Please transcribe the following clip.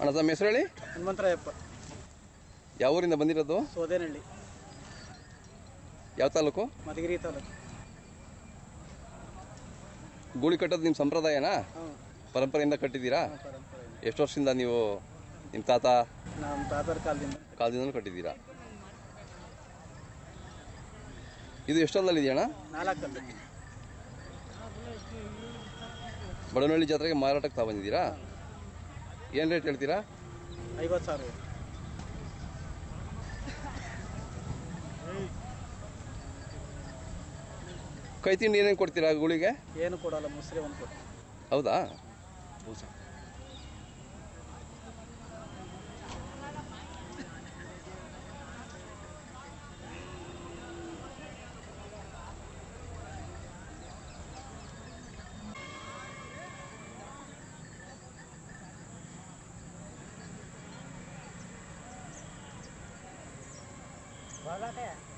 ಅಣ್ಣ ತಮ್ಮ ಹೆಸರು ಹೇಳಿ ಹನುಮಂತರಾಯಪ್ಪ ಯಾವ ಊರಿಂದ ಬಂದಿರೋದು ಸೋದೇನಹಳ್ಳಿ ಯಾವ ತಾಲೂಕು ಮಧುಗಿರಿ ತಾಲೂಕು ಗೂಳಿ ಕಟ್ಟೋದು ನಿಮ್ಮ ಸಂಪ್ರದಾಯನಾ ಹ್ಞೂ ಪರಂಪರೆಯಿಂದ ಕಟ್ಟಿದ್ದೀರಾ ಪರಂಪರೆ ಎಷ್ಟು ವರ್ಷದಿಂದ ನೀವು ನಿಮ್ಮ ತಾತ ನಮ್ಮ ತಾತರ ಕಾಲದಿಂದ ಕಾಲದಿಂದಲೂ ಕಟ್ಟಿದ್ದೀರಾ ಇದು ಎಷ್ಟೊಂದಲ್ಲಿ ಇದೆಯಣ್ಣ ನಾಲ್ಕಲ್ಲಿ ಬಡವನಹಳ್ಳಿ ಜಾತ್ರೆಗೆ ಮಾರಾಟಕ್ಕೆ ತಗೊಂಡಿದ್ದೀರಾ ಏನು ರೇಟ್ ಹೇಳ್ತೀರಾ ಐವತ್ತು ಸಾವಿರ ಕೈ ತಿಂಡಿ ಏನೇನು ಕೊಡ್ತೀರಾ ಗೂಳಿಗೆ ಏನು ಕೊಡಲ್ಲ ಮುಸ್ರಿ ಒಂದು ಕೊಟ್ಟು ಹೌದಾ ಬಾಲಾಟೆ